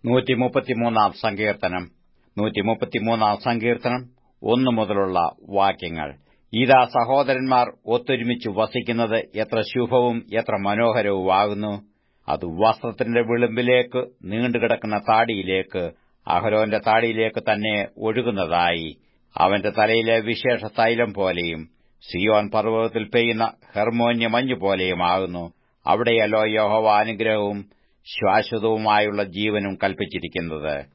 നൂറ്റിമുപ്പത്തിമൂന്നാം സങ്കീർത്തനം നൂറ്റിമുപ്പത്തിമൂന്നാം സങ്കീർത്തനം ഒന്നു മുതലുള്ള വാക്യങ്ങൾ ഇതാ സഹോദരന്മാർ ഒത്തൊരുമിച്ച് വസിക്കുന്നത് എത്ര ശുഭവും എത്ര മനോഹരവുമാകുന്നു അത് വസ്ത്രത്തിന്റെ വിളിമ്പിലേക്ക് നീണ്ടുകിടക്കുന്ന താടിയിലേക്ക് അഹരോന്റെ താടിയിലേക്ക് തന്നെ ഒഴുകുന്നതായി അവന്റെ തലയിലെ വിശേഷ തൈലം പോലെയും സിയോൻ പർവ്വതത്തിൽ പെയ്യുന്ന ഹെർമോന്യ മഞ്ഞുപോലെയുമാകുന്നു അവിടെയല്ലോ യഹോവ അനുഗ്രഹവും ശാശ്വതവുമായുള്ള ജീവനും കൽപ്പിച്ചിരിക്കുന്നത്